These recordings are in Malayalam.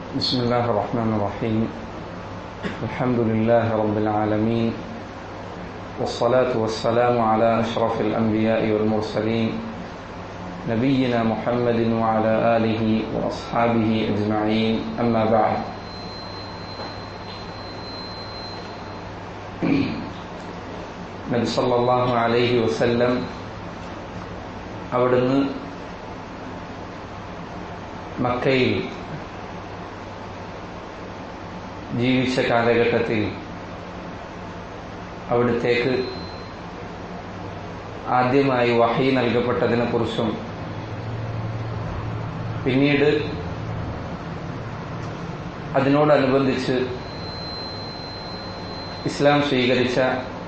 بسم الله الرحمن الرحيم الحمد لله رب العالمين والصلاة والسلام على أشرف الأنبياء والمرسلين نبينا محمد وعلى آله وأصحابه أجمعين أما بعد നബി സല്ലല്ലാഹു അലൈഹി വസല്ലം അവിടുന്ന് മക്കയിൽ ജീവിച്ച കാലഘട്ടത്തിൽ അവിടുത്തേക്ക് ആദ്യമായി വഹി നൽകപ്പെട്ടതിനെ കുറിച്ചും പിന്നീട് അതിനോടനുബന്ധിച്ച് ഇസ്ലാം സ്വീകരിച്ച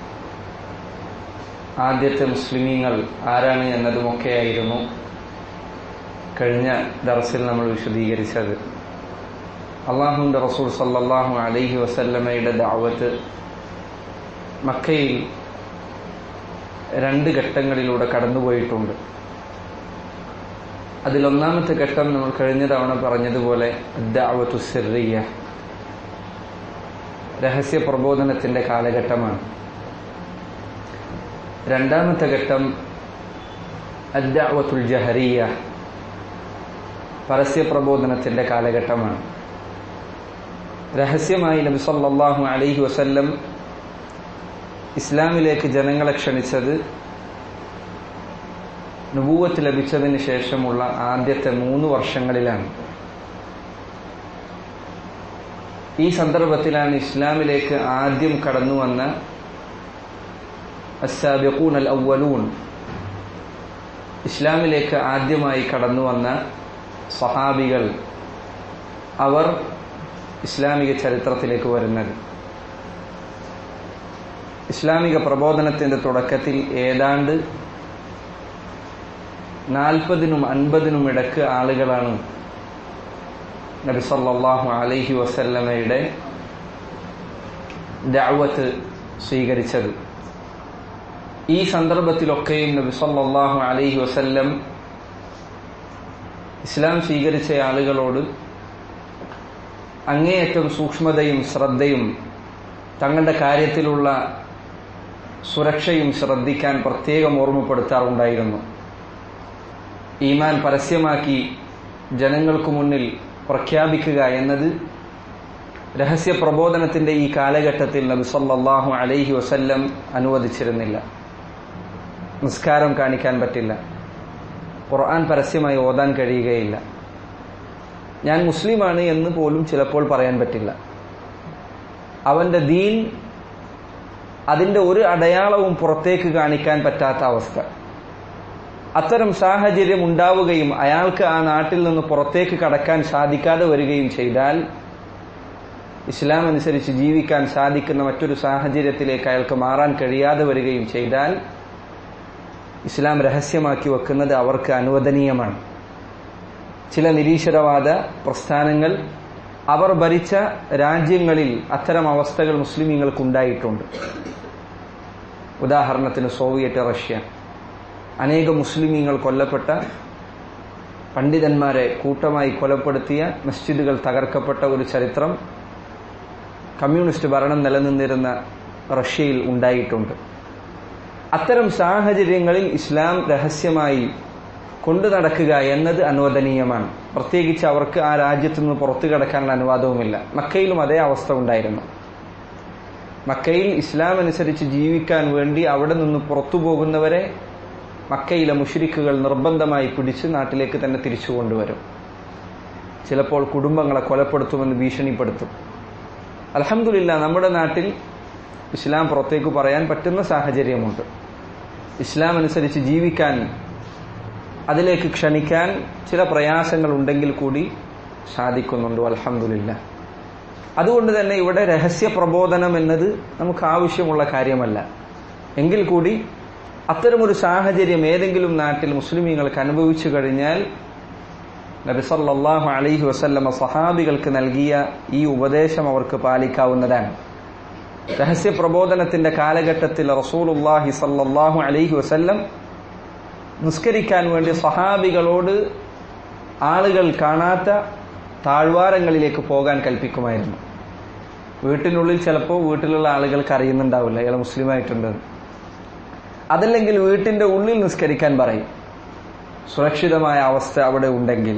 ആദ്യത്തെ മുസ്ലിമീങ്ങൾ ആരാണ് എന്നതുമൊക്കെയായിരുന്നു കഴിഞ്ഞ ദർസിൽ നമ്മൾ വിശദീകരിച്ചത് അള്ളാഹുന്റെ റസൂൽ സല്ലാഹു അലൈഹി വസല്ലമയുടെ ദാവത്ത് മക്കയിൽ രണ്ട് ഘട്ടങ്ങളിലൂടെ കടന്നുപോയിട്ടുണ്ട് അതിലൊന്നാമത്തെ ഘട്ടം നമ്മൾ കഴിഞ്ഞ തവണ പറഞ്ഞതുപോലെ ദാവത്തു സിറിയ രഹസ്യ പ്രബോധനത്തിന്റെ കാലഘട്ടമാണ് രണ്ടാമത്തെ ഘട്ടം അദ്ദാവത്തുൽ ജഹറിയ പരസ്യ പ്രബോധനത്തിന്റെ കാലഘട്ടമാണ് രഹസ്യമായി നബി സല്ലല്ലാഹു അലൈഹി വസല്ലം ഇസ്ലാമിലേക്ക് ജനങ്ങളെ ക്ഷണിച്ചത് നുബൂവത്ത് ലഭിച്ചതിന് ശേഷമുള്ള ആദ്യത്തെ മൂന്ന് വർഷങ്ങളിലാണ് ഈ സന്ദർഭത്തിലാണ് ഇസ്ലാമിലേക്ക് ആദ്യം കടന്നു വന്ന അസാബിഖൂൻ അൽ അവലൂൻ ഇസ്ലാമിലേക്ക് ആദ്യമായി കടന്നു വന്ന സഹാബികൾ അവർ ഇസ്ലാമിക ചരിത്രത്തിലേക്ക് വരുന്നത് ഇസ്ലാമിക പ്രബോധനത്തിന്റെ തുടക്കത്തിൽ ഏതാണ്ട് നാൽപ്പതിനും അൻപതിനും ഇടക്ക് ആളുകളാണ് നബി സല്ലല്ലാഹു അലൈഹി വസല്ലമയുടെ ദഅവത്ത് സ്വീകരിച്ചത് ഈ സന്ദർഭത്തിലൊക്കെയും നബി സല്ലല്ലാഹു അലൈഹി വസല്ലം ഇസ്ലാം സ്വീകരിച്ച ആളുകളോട് അങ്ങേയറ്റം സൂക്ഷ്മതയും ശ്രദ്ധയും തങ്ങളുടെ കാര്യത്തിലുള്ള സുരക്ഷയും ശ്രദ്ധിക്കാൻ പ്രത്യേകം ഓർമ്മപ്പെടുത്താറുണ്ടായിരുന്നു ഈമാൻ പരസ്യമാക്കി ജനങ്ങൾക്ക് മുന്നിൽ പ്രഖ്യാപിക്കുക എന്നത് രഹസ്യ പ്രബോധനത്തിന്റെ ഈ കാലഘട്ടത്തിൽ നബി സല്ലല്ലാഹു അലൈഹി വസല്ലം അനുവദിച്ചിരുന്നില്ല നിസ്കാരം കാണിക്കാൻ പറ്റില്ല ഖുർആൻ പരസ്യമായി ഓതാൻ കഴിയുകയില്ല ഞാൻ മുസ്ലിമാണ് എന്ന് പോലും ചിലപ്പോൾ പറയാൻ പറ്റില്ല അവന്റെ ദീൻ അതിന്റെ ഒരു അടയാളവും പുറത്തേക്ക് കാണിക്കാൻ പറ്റാത്ത അവസ്ഥ അത്തരം സാഹചര്യം ഉണ്ടാവുകയും അയാൾക്ക് ആ നാട്ടിൽ നിന്ന് പുറത്തേക്ക് കടക്കാൻ സാധിക്കാതെ വരികയും ചെയ്താൽ ഇസ്ലാം അനുസരിച്ച് ജീവിക്കാൻ സാധിക്കുന്ന മറ്റൊരു സാഹചര്യത്തിലേക്ക് അയാൾക്ക് മാറാൻ കഴിയാതെ വരികയും ചെയ്താൽ ഇസ്ലാം രഹസ്യമാക്കി വെക്കുന്നത് അവർക്ക് അനുവദനീയമാണ് ചില നിരീശ്വരവാദ പ്രസ്ഥാനങ്ങൾ അവർ ഭരിച്ച രാജ്യങ്ങളിൽ അത്തരം അവസ്ഥകൾ മുസ്ലിമീങ്ങൾക്കുണ്ടായിട്ടുണ്ട് ഉദാഹരണത്തിന് സോവിയറ്റ് റഷ്യ അനേക മുസ്ലിമീങ്ങൾ കൊല്ലപ്പെട്ട പണ്ഡിതന്മാരെ കൂട്ടമായി കൊലപ്പെടുത്തിയ മസ്ജിദുകൾ തകർക്കപ്പെട്ട ഒരു ചരിത്രം കമ്മ്യൂണിസ്റ്റ് ഭരണം നിലനിന്നിരുന്ന റഷ്യയിൽ ഉണ്ടായിട്ടുണ്ട് അത്തരം സാഹചര്യങ്ങളിൽ ഇസ്ലാം രഹസ്യമായി കൊണ്ടു നടക്കുക എന്നത് അനുവദനീയമാണ് പ്രത്യേകിച്ച് അവർക്ക് ആ രാജ്യത്തു നിന്ന് പുറത്തു കിടക്കാനുള്ള അനുവാദവുമില്ല മക്കയിലും അതേ അവസ്ഥ ഉണ്ടായിരുന്നു മക്കയിൽ ഇസ്ലാം അനുസരിച്ച് ജീവിക്കാൻ വേണ്ടി അവിടെ നിന്ന് പുറത്തു പോകുന്നവരെ മക്കയിലെ മുഷരിക്കുകൾ നിർബന്ധമായി പിടിച്ച് നാട്ടിലേക്ക് തന്നെ തിരിച്ചു കൊണ്ടുവരും ചിലപ്പോൾ കുടുംബങ്ങളെ കൊലപ്പെടുത്തുമെന്ന് ഭീഷണിപ്പെടുത്തും അലഹമില്ല നമ്മുടെ നാട്ടിൽ ഇസ്ലാം പുറത്തേക്ക് പറയാൻ പറ്റുന്ന സാഹചര്യമുണ്ട് ഇസ്ലാം അനുസരിച്ച് ജീവിക്കാൻ അതിലേക്ക് ക്ഷണിക്കാൻ ചില പ്രയാസങ്ങൾ ഉണ്ടെങ്കിൽ കൂടി സാധിക്കുന്നുണ്ട് അലഹമില്ല അതുകൊണ്ട് തന്നെ ഇവിടെ രഹസ്യ പ്രബോധനം എന്നത് നമുക്ക് ആവശ്യമുള്ള കാര്യമല്ല എങ്കിൽ കൂടി അത്തരമൊരു സാഹചര്യം ഏതെങ്കിലും നാട്ടിൽ മുസ്ലിമീങ്ങൾക്ക് അനുഭവിച്ചു കഴിഞ്ഞാൽ നബി സല്ലല്ലാഹു അലൈഹി വസല്ലമ സഹാബികൾക്ക് നൽകിയ ഈ ഉപദേശം അവർക്ക് പാലിക്കാവുന്നതാണ് രഹസ്യ പ്രബോധനത്തിന്റെ കാലഘട്ടത്തിൽ റസൂലുല്ലാഹി സല്ലല്ലാഹു അലൈഹി വസല്ലം നിസ്കരിക്കാൻ വേണ്ടി സഹാബികളോട് ആളുകൾ കാണാത്ത താഴ്വാരങ്ങളിലേക്ക് പോകാൻ കൽപ്പിക്കുമായിരുന്നു വീട്ടിനുള്ളിൽ ചിലപ്പോൾ വീട്ടിലുള്ള ആളുകൾക്ക് അറിയുന്നുണ്ടാവില്ല ഇയാൾ മുസ്ലിമായിട്ടുണ്ട് അതല്ലെങ്കിൽ വീട്ടിന്റെ ഉള്ളിൽ നിസ്കരിക്കാൻ പറയും സുരക്ഷിതമായ അവസ്ഥ അവിടെ ഉണ്ടെങ്കിൽ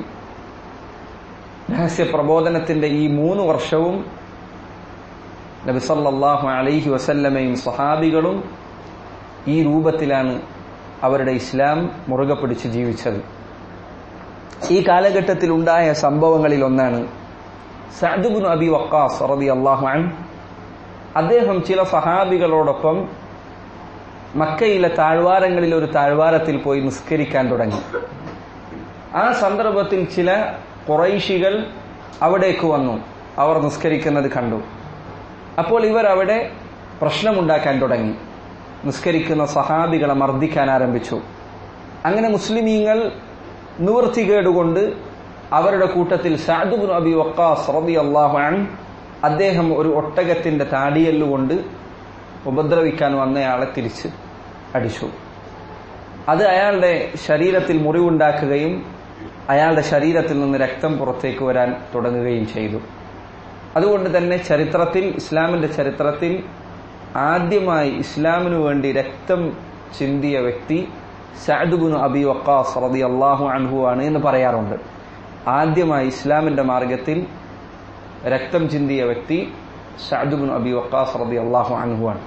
രഹസ്യ പ്രബോധനത്തിന്റെ ഈ മൂന്ന് വർഷവും നബിസല്ലാഹു അലൈഹി വസല്ലമയും സഹാബികളും ഈ രൂപത്തിലാണ് അവരുടെ ഇസ്ലാം മുറുകെ പിടിച്ച് ജീവിച്ചത് ഈ കാലഘട്ടത്തിൽ ഉണ്ടായ സംഭവങ്ങളിൽ ഒന്നാണ് സഅദുബിൻ അബി വക്കാസ് റതി അള്ളാഹു അൻ അദ്ദേഹം ചില സഹാബികളോടൊപ്പം മക്കയിലെ താഴ്വാരങ്ങളിൽ ഒരു താഴ്വാരത്തിൽ പോയി നിസ്കരിക്കാൻ തുടങ്ങി ആ സന്ദർഭത്തിൽ ചില കുറൈശികൾ അവിടേക്ക് വന്നു അവർ നിസ്കരിക്കുന്നത് കണ്ടു അപ്പോൾ ഇവർ അവിടെ പ്രശ്നമുണ്ടാക്കാൻ തുടങ്ങി നിസ്കരിക്കുന്ന സഹാബികളെ മർദ്ദിക്കാൻ ആരംഭിച്ചു അങ്ങനെ മുസ്ലിമീങ്ങൾ നിവൃത്തികേടുകൊണ്ട് അവരുടെ കൂട്ടത്തിൽ സാദുബുൻ അബി വക്കാസ് റബി അള്ളാഹു അൻ അദ്ദേഹം ഒരു ഒട്ടകത്തിന്റെ താടിയല്ലുകൊണ്ട് ഉപദ്രവിക്കാൻ വന്നയാളെ തിരിച്ച് അടിച്ചു അത് അയാളുടെ ശരീരത്തിൽ മുറിവുണ്ടാക്കുകയും അയാളുടെ ശരീരത്തിൽ നിന്ന് രക്തം പുറത്തേക്ക് വരാൻ തുടങ്ങുകയും ചെയ്തു അതുകൊണ്ട് തന്നെ ചരിത്രത്തിൽ ഇസ്ലാമിന്റെ ചരിത്രത്തിൽ ആദ്യമായി ഇസ്ലാമിനു വേണ്ടി രക്തം ചിന്തിയ വ്യക്തി സഅദുബിനു അബി വക്കാസ് റതി അള്ളാഹു അൻഹു ആണ് എന്ന് പറയാറുണ്ട് ആദ്യമായി ഇസ്ലാമിന്റെ മാർഗത്തിൽ രക്തം ചിന്തിയ വ്യക്തി സഅദുബിനു അബി വക്കാസ് റതി അള്ളാഹു അൻഹു ആണ്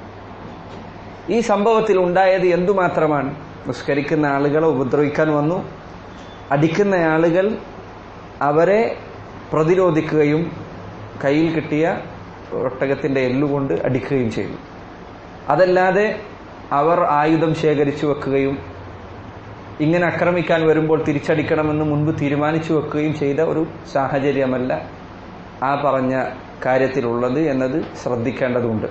ഈ സംഭവത്തിൽ ഉണ്ടായത് എന്തുമാത്രമാണ് നിസ്കരിക്കുന്ന ആളുകളെ ഉപദ്രവിക്കാൻ വന്നു അടിക്കുന്ന ആളുകൾ അവരെ പ്രതിരോധിക്കുകയും കയ്യിൽ കിട്ടിയ ഒട്ടകത്തിന്റെ എല്ലുകൊണ്ട് അടിക്കുകയും ചെയ്തു അതല്ലാതെ അവർ ആയുധം ശേഖരിച്ചു വെക്കുകയും ഇങ്ങനെ ആക്രമിക്കാൻ വരുമ്പോൾ തിരിച്ചടിക്കണമെന്ന് മുൻപ് തീരുമാനിച്ചു വെക്കുകയും ചെയ്ത ഒരു സാഹചര്യമല്ല ആ പറഞ്ഞ കാര്യത്തിലുള്ളത് എന്നത് ശ്രദ്ധിക്കേണ്ടതുണ്ട്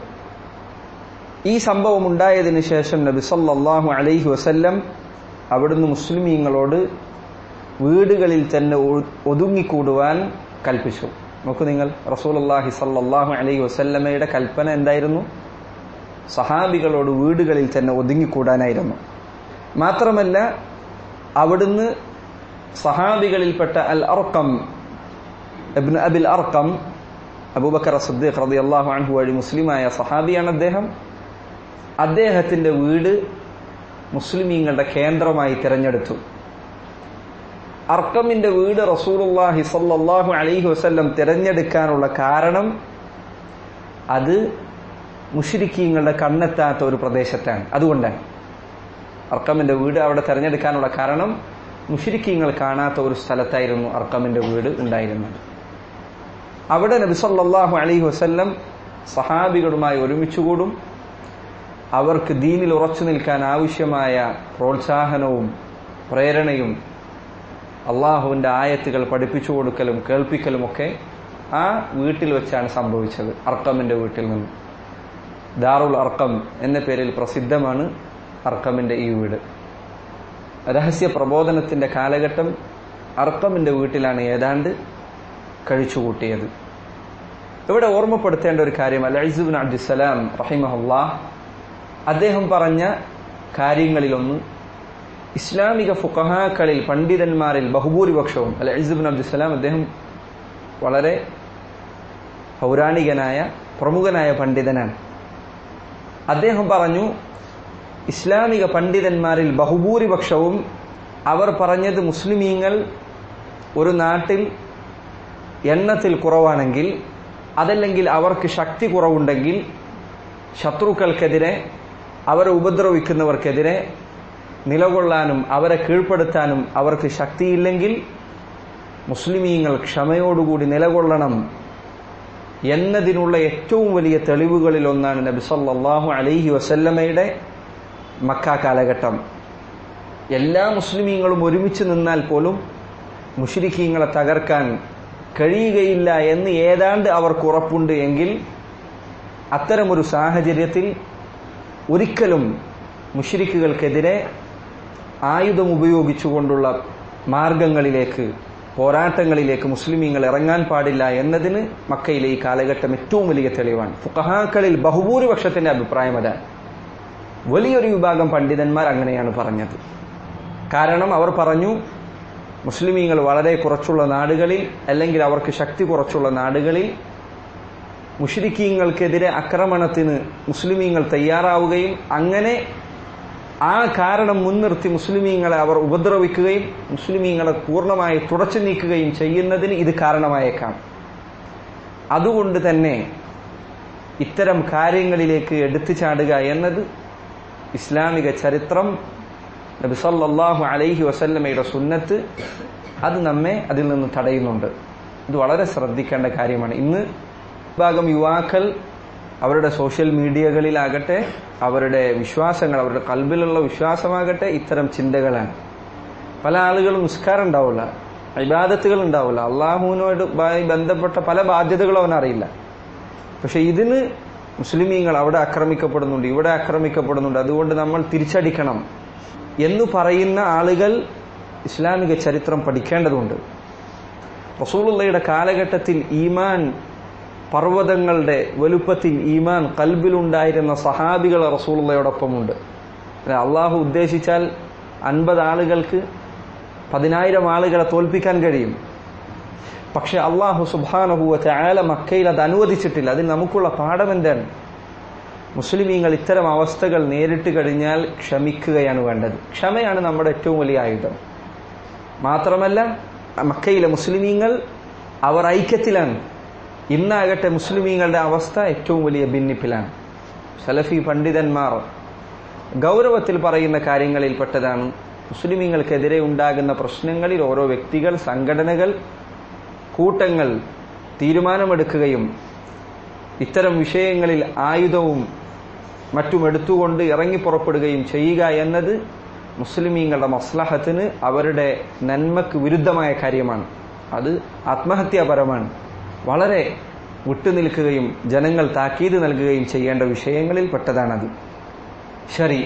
ഈ സംഭവം ഉണ്ടായതിനു ശേഷം നബി സല്ലല്ലാഹു അലൈഹി വസല്ലം അവിടുന്ന് മുസ്ലിമീങ്ങളോട് വീടുകളിൽ തന്നെ ഒതുങ്ങിക്കൂടുവാൻ കൽപ്പിച്ചു നോക്കൂ നിങ്ങൾ റസൂലുള്ളാഹി സല്ലല്ലാഹു അലൈഹി വസല്ലമയുടെ കൽപ്പന എന്തായിരുന്നു സഹാബികളോട് വീടുകളിൽ തന്നെ ഒതുങ്ങിക്കൂടാനായിരുന്നു മാത്രമല്ല അവിടുന്ന് സഹാബികളിൽപ്പെട്ട അൽ അർക്കം ഇബ്നു അബിൽ അർക്കം അബൂബക്കർ സദ്ദീഖ് റളിയല്ലാഹു അൻഹു വഴി മുസ്ലിമായ സഹാബിയാണ് അദ്ദേഹം അദ്ദേഹത്തിന്റെ വീട് മുസ്ലിമീങ്ങളുടെ കേന്ദ്രമായി തിരഞ്ഞെടുത്തു അർക്കമിന്റെ വീട് റസൂലുള്ളാഹി സല്ലല്ലാഹു അലൈഹി വസല്ലം തിരഞ്ഞെടുക്കാനുള്ള കാരണം അത് മുഷിരിക്കീങ്ങളുടെ കണ്ണെത്താത്ത ഒരു പ്രദേശത്താണ് അതുകൊണ്ടാണ് അർക്കമിന്റെ വീട് അവിടെ തിരഞ്ഞെടുക്കാനുള്ള കാരണം മുഷിരിക്കീങ്ങൾ കാണാത്ത ഒരു സ്ഥലത്തായിരുന്നു അർക്കമിന്റെ വീട് ഉണ്ടായിരുന്നത് അവിടെ നബി സല്ലല്ലാഹു അലൈഹി വസല്ലം സഹാബികളുമായി ഒരുമിച്ചുകൂടും അവർക്ക് ദീനിൽ ഉറച്ചു നിൽക്കാൻ ആവശ്യമായ പ്രോത്സാഹനവും പ്രേരണയും അള്ളാഹുവിന്റെ ആയത്തുകൾ പഠിപ്പിച്ചു കൊടുക്കലും കേൾപ്പിക്കലും ഒക്കെ ആ വീട്ടിൽ വെച്ചാണ് സംഭവിച്ചത് അർക്കമിന്റെ വീട്ടിൽ നിന്ന് ദാറുൽ അർക്കം എന്ന പേരിൽ പ്രസിദ്ധമാണ് അർക്കമിന്റെ ഈ വീട് രഹസ്യ പ്രബോധനത്തിന്റെ കാലഘട്ടം അർക്കമിന്റെ വീട്ടിലാണ് ഏതാണ്ട് കഴിച്ചുകൂട്ടിയത് ഇവിടെ ഓർമ്മപ്പെടുത്തേണ്ട ഒരു കാര്യം അലൈസുബിൻ അബ്ദുസലാം റഹിമഹുല്ലാ അദ്ദേഹം പറഞ്ഞ കാര്യങ്ങളിലൊന്ന് ഇസ്ലാമിക ഫുഖഹാക്കളിൽ പണ്ഡിതന്മാരിൽ ബഹുഭൂരിപക്ഷവും അല്ല ഇസുബിൻ അബ്ദുസലാം അദ്ദേഹം വളരെ പൗരാണികനായ പ്രമുഖനായ പണ്ഡിതനാണ് അദ്ദേഹം പറഞ്ഞു ഇസ്ലാമിക പണ്ഡിതന്മാരിൽ ബഹുഭൂരിപക്ഷവും അവർ പറഞ്ഞത് മുസ്ലിമീങ്ങൾ ഒരു നാട്ടിൽ എണ്ണത്തിൽ കുറവാണെങ്കിൽ അതല്ലെങ്കിൽ അവർക്ക് ശക്തി കുറവുണ്ടെങ്കിൽ ശത്രുക്കൾക്കെതിരെ അവരെ ഉപദ്രവിക്കുന്നവർക്കെതിരെ നിലകൊള്ളാനും അവരെ കീഴ്പ്പെടുത്താനും അവർക്ക് ശക്തിയില്ലെങ്കിൽ മുസ്ലിമീങ്ങൾ ക്ഷമയോടുകൂടി നിലകൊള്ളണം എന്നതിനുള്ള ഏറ്റവും വലിയ തെളിവുകളിൽ ഒന്നാണ് നബി സല്ലല്ലാഹു അലൈഹി വസല്ലമയുടെ മക്ക കാലഘട്ടം എല്ലാ മുസ്ലിമീങ്ങളും ഒരുമിച്ച് നിന്നാൽ പോലും മുഷ്രിഖീങ്ങളെ തകർക്കാൻ കഴിയുകയില്ല എന്ന് ഏതാണ്ട് അവർക്ക് ഉറപ്പുണ്ട് എങ്കിൽ അത്തരമൊരു സാഹചര്യത്തിൽ ഒരിക്കലും മുഷ്രിഖുകൾക്കെതിരെ ആയുധം ഉപയോഗിച്ചുകൊണ്ടുള്ള മാർഗങ്ങളിലേക്ക് പോരാട്ടങ്ങളിലേക്ക് മുസ്ലിമീങ്ങൾ ഇറങ്ങാൻ പാടില്ല എന്നതിന് മക്കയിലെ ഈ കാലഘട്ടം ഏറ്റവും വലിയ തെളിവാണ് ഫുഖഹാക്കളിൽ ബഹുഭൂരിപക്ഷത്തിന്റെ അഭിപ്രായം അതാണ് വലിയൊരു വിഭാഗം പണ്ഡിതന്മാർ അങ്ങനെയാണ് പറഞ്ഞത് കാരണം അവർ പറഞ്ഞു മുസ്ലിമീങ്ങൾ വളരെ കുറച്ചുള്ള നാടുകളിൽ അല്ലെങ്കിൽ അവർക്ക് ശക്തി കുറച്ചുള്ള നാടുകളിൽ മുഷ്രിക്കീങ്ങൾക്കെതിരെ ആക്രമണത്തിന് മുസ്ലിമീങ്ങൾ തയ്യാറാവുകയും അങ്ങനെ ആ കാരണം മുൻനിർത്തി മുസ്ലിമീങ്ങളെ അവർ ഉപദ്രവിക്കുകയും മുസ്ലിമീങ്ങളെ പൂർണ്ണമായി തുടച്ചു നീക്കുകയും ചെയ്യുന്നതിന് ഇത് കാരണമായേക്കാം അതുകൊണ്ട് തന്നെ ഇത്തരം കാര്യങ്ങളിലേക്ക് എടുത്തു ചാടുക എന്നത് ഇസ്ലാമിക ചരിത്രം നബി സല്ലല്ലാഹു അലൈഹി വസല്ലമയുടെ സുന്നത്ത് അത് നമ്മെ അതിൽ നിന്ന് തടയുന്നുണ്ട് ഇത് വളരെ ശ്രദ്ധിക്കേണ്ട കാര്യമാണ് ഇന്ന് ഭാഗം യുവാക്കൾ അവരുടെ സോഷ്യൽ മീഡിയകളിലാകട്ടെ അവരുടെ വിശ്വാസങ്ങൾ അവരുടെ കൽബിലുള്ള വിശ്വാസമാകട്ടെ ഇത്തരം ചിന്തകളാണ് പല ആളുകളും നിസ്കാരം ഉണ്ടാവില്ല ഇബാദത്തുകൾ ഉണ്ടാവില്ല അള്ളാഹുവിനോട് ബന്ധപ്പെട്ട പല ബാധ്യതകളും അവനറിയില്ല പക്ഷെ ഇതിന് മുസ്ലിമീങ്ങൾ അവിടെ ആക്രമിക്കപ്പെടുന്നുണ്ട് ഇവിടെ ആക്രമിക്കപ്പെടുന്നുണ്ട് അതുകൊണ്ട് നമ്മൾ തിരിച്ചടിക്കണം എന്ന് പറയുന്ന ആളുകൾ ഇസ്ലാമിക ചരിത്രം പഠിക്കേണ്ടതുണ്ട് റസൂലുള്ളയുടെ കാലഘട്ടത്തിൽ ഈമാൻ പർവ്വതങ്ങളുടെ വലുപ്പത്തിൽ ഈമാൻ കൽബിലുണ്ടായിരുന്ന സഹാബികൾ റസൂലുള്ളയോടൊപ്പമുണ്ട് അള്ളാഹു ഉദ്ദേശിച്ചാൽ അൻപത് ആളുകൾക്ക് പതിനായിരം ആളുകളെ തോൽപ്പിക്കാൻ കഴിയും പക്ഷെ അള്ളാഹു സുബാനഹുവത്തെ ആല മക്കയിൽ അത് അനുവദിച്ചിട്ടില്ല അതിൽ നമുക്കുള്ള പാഠം എന്താണ് മുസ്ലിമീങ്ങൾ ഇത്തരം അവസ്ഥകൾ നേരിട്ട് കഴിഞ്ഞാൽ ക്ഷമിക്കുകയാണ് വേണ്ടത് ക്ഷമയാണ് നമ്മുടെ ഏറ്റവും വലിയ ആയുധം മാത്രമല്ല മക്കയിലെ മുസ്ലിമീങ്ങൾ അവർ ഐക്യത്തിലാണ് ഇന്നാകട്ടെ മുസ്ലിമീങ്ങളുടെ അവസ്ഥ ഏറ്റവും വലിയ ഭിന്നിപ്പിലാണ് സലഫി പണ്ഡിതന്മാർ ഗൗരവത്തിൽ പറയുന്ന കാര്യങ്ങളിൽപ്പെട്ടതാണ് മുസ്ലിമീങ്ങൾക്കെതിരെ ഉണ്ടാകുന്ന പ്രശ്നങ്ങളിൽ ഓരോ വ്യക്തികൾ സംഘടനകൾ കൂട്ടങ്ങൾ തീരുമാനമെടുക്കുകയും ഇത്തരം വിഷയങ്ങളിൽ ആയുധവും മറ്റും എടുത്തുകൊണ്ട് ഇറങ്ങി പുറപ്പെടുകയും ചെയ്യുക എന്നത് മുസ്ലിമീങ്ങളുടെ മസ്ലഹത്തിന് അവരുടെ നന്മക്ക് വിരുദ്ധമായ കാര്യമാണ് അത് ആത്മഹത്യാപരമാണ് വളരെ വിട്ടുനിൽക്കുകയും ജനങ്ങൾ താക്കീത് നൽകുകയും ചെയ്യേണ്ട വിഷയങ്ങളിൽ പെട്ടതാണത് ശരി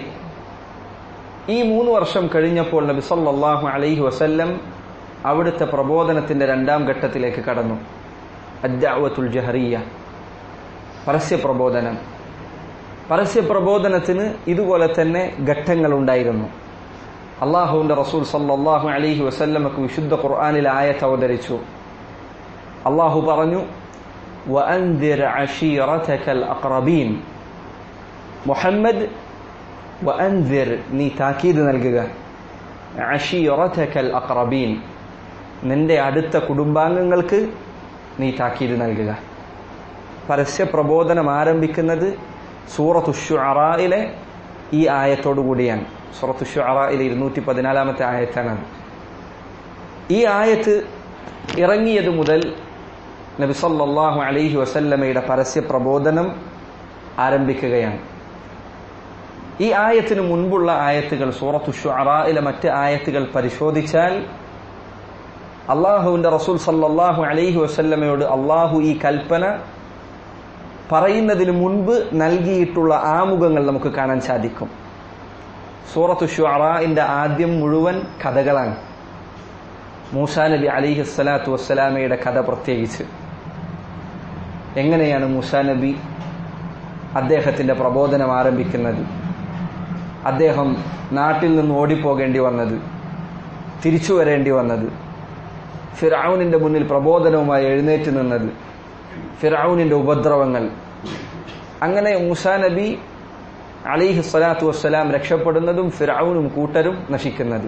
ഈ മൂന്ന് വർഷം കഴിഞ്ഞപ്പോൾ നബി സല്ലല്ലാഹു അലൈഹി വസല്ലം അവിടുത്തെ പ്രബോധനത്തിന്റെ രണ്ടാം ഘട്ടത്തിലേക്ക് കടന്നു അദ്ദഅവത്തുൽ ജഹറിയ പരസ്യ പ്രബോധനം പരസ്യ പ്രബോധനത്തിന് ഇതുപോലെ തന്നെ ഘട്ടങ്ങൾ ഉണ്ടായിരുന്നു അള്ളാഹുവിന്റെ റസൂൽ സല്ലല്ലാഹു അലൈഹി വസല്ലമക്ക് വിശുദ്ധ ഖുർആനിൽ ആയത്ത് അവതരിച്ചു അള്ളാഹു പറഞ്ഞു وأنذر عشيرتك الأقربين മുഹമ്മദ് വഅൻദിർ നീ താക്കീത് നൽകുക അഷീറതകൽ അഖറബീൻ നിന്റെ അടുത്ത കുടുംബാംഗങ്ങൾക്ക് നീ താക്കീത് നൽകുക പരസ്യ പ്രബോധനം ആരംഭിക്കുന്നത് സൂറത്തു ഷുഅറയിലെ ഈ ആയത്തോടു കൂടിയാണ് സൂറത്തു ഷുഅറയിലെ ഇരുന്നൂറ്റി പതിനാലാമത്തെ ആയത്താണത് ഈ ആയത്ത് ഇറങ്ങിയത് മുതൽ നബി സല്ലല്ലാഹു അലൈഹി വസല്ലമയുടെ പരസ്യ പ്രബോധനം ആരംഭിക്കുകയാണ് ഈ ആയത്തിന് മുൻപുള്ള ആയത്തുകൾ സൂറത്തു ഷുഅറയിലെ മറ്റ് ആയത്തുകൾ പരിശോധിച്ചാൽ അള്ളാഹുവിന്റെ റസൂൽ സല്ലല്ലാഹു അലൈഹി വസല്ലമയോട് അള്ളാഹു ഈ കൽപ്പന പറയുന്നതിന് മുൻപ് നൽകിയിട്ടുള്ള ആമുഖങ്ങൾ നമുക്ക് കാണാൻ സാധിക്കും സൂറത്തു ഷുഅറയിന്റെ ആദ്യം മുഴുവൻ കഥകളാണ് മൂസാ നബി അലിഹി സ്വലാത്തു വസ്സലാമയുടെ കഥ പ്രത്യേകിച്ച് എങ്ങനെയാണ് മൂസാ നബി അദ്ദേഹത്തിന്റെ പ്രബോധനം ആരംഭിക്കുന്നത് അദ്ദേഹം നാട്ടിൽ നിന്ന് ഓടിപ്പോകേണ്ടി വന്നത് തിരിച്ചു വരേണ്ടി വന്നത് ഫിറൌനിന്റെ മുന്നിൽ പ്രബോധനവുമായി എഴുന്നേറ്റ് നിന്നത് ഫിറൌനിന്റെ ഉപദ്രവങ്ങൾ അങ്ങനെ മൂസാ നബി അലിഹി സ്വലാത്തു വസ്സലാം രക്ഷപ്പെടുന്നതും ഫിറൌനും കൂട്ടരും നശിക്കുന്നത്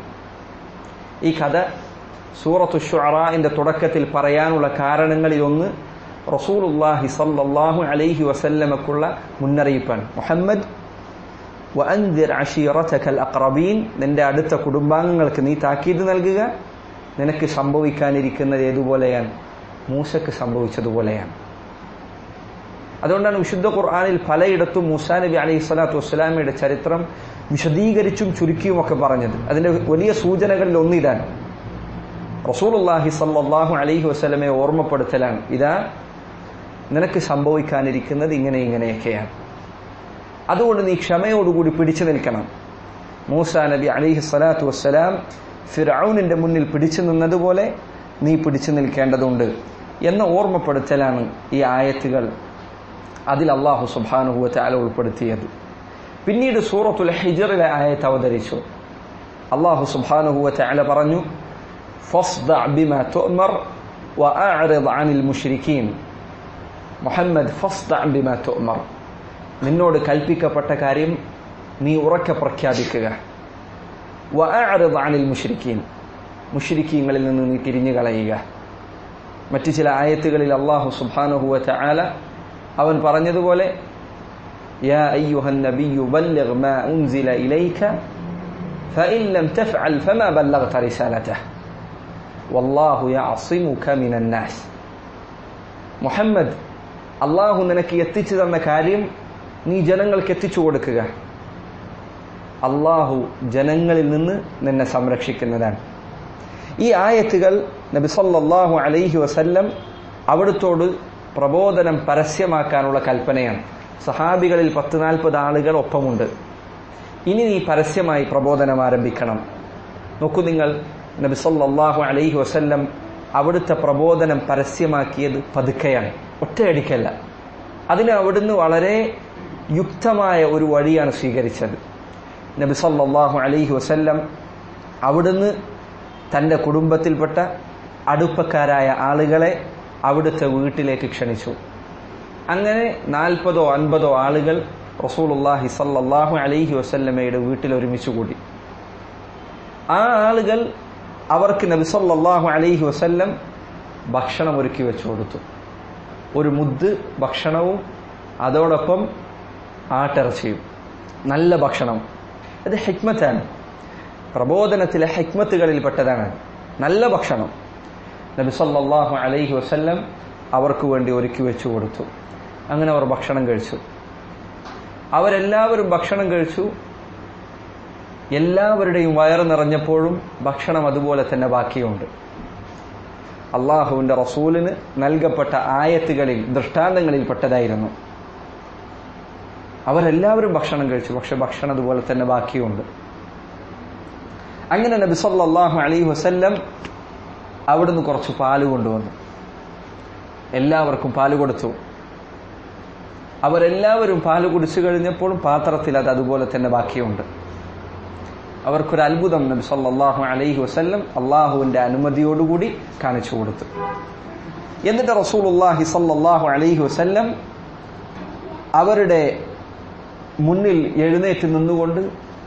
ഈ കഥ സൂറത്തു ഷുഅറയിന്റെ തുടക്കത്തിൽ പറയാനുള്ള കാരണങ്ങളിൽ ഒന്ന് റസൂലുല്ലാഹി സല്ലല്ലാഹു അലൈഹി വസല്ലമക്കുള്ള മുന്നറിയിപ്പാണ് മുഹമ്മദ് വഅൻദിർ അഷീറതകൽ അഖറബീൻ നിന്റെ അടുത്ത കുടുംബാംഗങ്ങൾക്ക് നീ താക്കീത് നൽകുക നിനക്ക് സംഭവിക്കാനിരിക്കുന്നത് ഏതുപോലെയാണ് മൂസക്ക് സംഭവിച്ചതുപോലെയാണ് അതുകൊണ്ടാണ് വിശുദ്ധ ഖുർആാനിൽ പലയിടത്തും മൂസാ നബി അലൈഹി സ്വലാത്തു വസ്സലാമയുടെ ചരിത്രം വിശദീകരിച്ചും ചുരുക്കിയും ഒക്കെ പറഞ്ഞത് അതിന്റെ വലിയ സൂചനകളിൽ ഒന്നിതാണ് റസൂലുല്ലാഹി സല്ലാഹു അലൈഹി വസ്ലമെ ഓർമ്മപ്പെടുത്തലാണ് ഇതാ നിനക്ക് സംഭവിക്കാനിരിക്കുന്നത് ഇങ്ങനെ ഇങ്ങനെയൊക്കെയാണ് അതുകൊണ്ട് നീ ക്ഷമയോടുകൂടി പിടിച്ചു നിൽക്കണം മൂസ നബി അലിഹി സ്വലാത്തു വസ്സലാം ഫിറൌനിന്റെ മുന്നിൽ പിടിച്ചു നിന്നതുപോലെ നീ പിടിച്ചു നിൽക്കേണ്ടതുണ്ട് എന്ന ഓർമ്മപ്പെടുത്തലാണ് ഈ ആയത്തുകൾ അതിൽ അള്ളാഹു സുബാനുഹുവത്തെ അല ഉൾപ്പെടുത്തിയത് പിന്നീട് സൂറത്തുൽ ഹിജറിലെ ആയത്ത് അവതരിച്ചു അള്ളാഹു സുബാനുഹുവത്തെ അല പറഞ്ഞു فاصدع بما تؤمر وأعرض عن المشركين മുഹമ്മദ് ഫസ്ദ ബിമാ തുഅ്മർ നിന്നോട് കൽപ്പിക്കപ്പെട്ട കാര്യം നീ ഉറക്കെ പ്രഖ്യാപിക്കുക വഅഅറിദ് അനിൽ മുശ്രിക്കീൻ മുശ്രിക്കീങ്ങളിൽ നിന്ന് നീ തിരിഞ്ഞു കളയുക മറ്റു ചില ആയത്തുകളിൽ അള്ളാഹു സുബ്ഹാനഹു വതആല അവൻ പറഞ്ഞതുപോലെ يا أيها النبي بلغ ما أنزل إليك فإن لم تفعل فما بلغت رسالته والله يعصمك من الناس മുഹമ്മദ് അള്ളാഹു നിനക്ക് എത്തിച്ചു തന്ന കാര്യം നീ ജനങ്ങൾക്ക് എത്തിച്ചു കൊടുക്കുക അള്ളാഹു ജനങ്ങളിൽ നിന്ന് നിന്നെ സംരക്ഷിക്കുന്നതാണ് ഈ ആയത്തുകൾ നബി സല്ലല്ലാഹു അലൈഹി വസല്ലം അവിടുത്തോട് പ്രബോധനം പരസ്യമാക്കാനുള്ള കൽപ്പനയാണ് സഹാബികളിൽ പത്ത് നാൽപ്പത് ആളുകൾ ഒപ്പമുണ്ട് ഇനി നീ പരസ്യമായി പ്രബോധനം ആരംഭിക്കണം നോക്കൂ നിങ്ങൾ നബി സല്ലല്ലാഹു അലൈഹി വസല്ലം അവിടുത്തെ പ്രബോധനം പരസ്യമാക്കിയത് പതുക്കെയാണ് ഒറ്റയടിക്കല്ല അതിന് അവിടുന്ന് വളരെ യുക്തമായ ഒരു വഴിയാണ് സ്വീകരിച്ചത് നബി സല്ലല്ലാഹു അലൈഹി വസല്ലം അവിടുന്ന് തൻ്റെ കുടുംബത്തിൽപ്പെട്ട അടുപ്പക്കാരായ ആളുകളെ അവിടുത്തെ വീട്ടിലേക്ക് ക്ഷണിച്ചു അങ്ങനെ നാൽപ്പതോ അൻപതോ ആളുകൾ റസൂലുള്ളാഹി സല്ലല്ലാഹു അലൈഹി വസല്ലമയുടെ വീട്ടിൽ ഒരുമിച്ച് കൂടി ആ ആളുകൾ അവർക്ക് നബി സല്ലല്ലാഹു അലൈഹി വസല്ലം ഭക്ഷണം ഒരുക്കി വെച്ചു കൊടുത്തു ഒരു മുദ്ദ് ഭക്ഷണവും അതോടൊപ്പം ആട്ടിറച്ചിയും നല്ല ഭക്ഷണം അത് ഹിക്മത്താണ് പ്രബോധനത്തിലെ ഹിക്മത്തുകളിൽപ്പെട്ടതാണ് നല്ല ഭക്ഷണം നബി സല്ലല്ലാഹു അലൈഹി വസല്ലം അവർക്ക് വേണ്ടി ഒരുക്കി വെച്ചു കൊടുത്തു അങ്ങനെ അവർ ഭക്ഷണം കഴിച്ചു അവരെല്ലാവരും ഭക്ഷണം കഴിച്ചു എല്ലാവരുടെയും വയറ് നിറഞ്ഞപ്പോഴും ഭക്ഷണം അതുപോലെ തന്നെ ബാക്കിയുണ്ട് അള്ളാഹുവിന്റെ റസൂലിന് നൽകപ്പെട്ട ആയത്തുകളിൽ ദൃഷ്ടാന്തങ്ങളിൽ പെട്ടതായിരുന്നു അവരെല്ലാവരും ഭക്ഷണം കഴിച്ചു പക്ഷെ ഭക്ഷണം അതുപോലെ തന്നെ ബാക്കിയുണ്ട് അങ്ങനെ നബി സല്ലല്ലാഹു അലൈഹി വസല്ലം അവിടുന്ന് കുറച്ച് പാല് കൊണ്ടുവന്നു എല്ലാവർക്കും പാല് കൊടുത്തു അവരെല്ലാവരും പാല് കുടിച്ചു കഴിഞ്ഞപ്പോഴും പാത്രത്തിൽ അത് അതുപോലെ തന്നെ ബാക്കിയുണ്ട് അവർക്കൊരു അത്ഭുതം നബി സല്ലല്ലാഹു അലൈഹി വസല്ലം അള്ളാഹുവിന്റെ അനുമതിയോടുകൂടി കാണിച്ചു കൊടുത്തു എന്നിട്ട് റസൂലുള്ളാഹി സല്ലല്ലാഹു അലൈഹി വസല്ലം അവരുടെ മുന്നിൽ എഴുന്നേറ്റ് നിന്നുകൊണ്ട്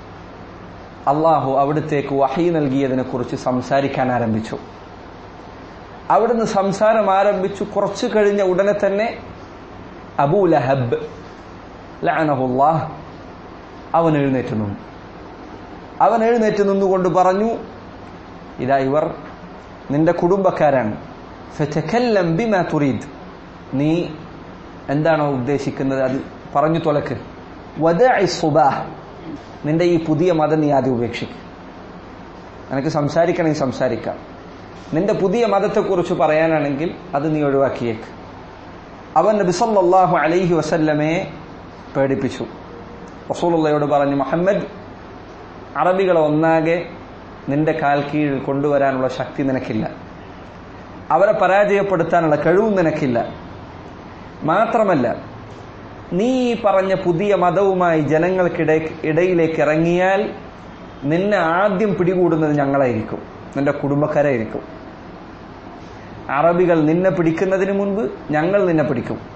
അള്ളാഹു അവിടത്തേക്ക് വഹി നൽകിയതിനെ കുറിച്ച് സംസാരിക്കാൻ ആരംഭിച്ചു അവിടുന്ന് സംസാരം ആരംഭിച്ചു കുറച്ചു കഴിഞ്ഞ ഉടനെ തന്നെ അബൂ ലഹബ് ലഅനഹുല്ലാഹ് അവൻ എഴുന്നേറ്റ് നിന്നു അവൻ എഴുന്നേറ്റ് നിന്നുകൊണ്ട് പറഞ്ഞു ഇതാ ഇവർ നിന്റെ കുടുംബക്കാരാണ് ഫതകല്ലം ബിമാ തുരീദ് നീ എന്താണോ ഉദ്ദേശിക്കുന്നത് അത് പറഞ്ഞു തുലക്ക് വദഇ സുബാഹ് നിന്റെ ഈ പുതിയ മതം നീ ആദ്യം ഉപേക്ഷിക്കും നിനക്ക് സംസാരിക്കണമെങ്കിൽ സംസാരിക്കാം നിന്റെ പുതിയ മതത്തെക്കുറിച്ച് പറയാനാണെങ്കിൽ അത് നീ ഒഴിവാക്കിയേക്ക് അവൻ നബി സല്ലല്ലാഹു അലൈഹി വസല്ലമയെ പേടിപ്പിച്ചു റസൂലുള്ളയോട് പറഞ്ഞു മുഹമ്മദ് അറബികളെ ഒന്നാകെ നിന്റെ കാൽ കീഴിൽ കൊണ്ടുവരാനുള്ള ശക്തി നിനക്കില്ല അവരെ പരാജയപ്പെടുത്താനുള്ള കഴിവും നിനക്കില്ല മാത്രമല്ല നീ ഈ പറഞ്ഞ പുതിയ മതവുമായി ജനങ്ങൾക്കിട ഇടയിലേക്ക് ഇറങ്ങിയാൽ നിന്നെ ആദ്യം പിടികൂടുന്നത് ഞങ്ങളായിരിക്കും നിന്റെ കുടുംബക്കാരായിരിക്കും അറബികൾ നിന്നെ പിടിക്കുന്നതിന് മുൻപ് ഞങ്ങൾ നിന്നെ പിടിക്കും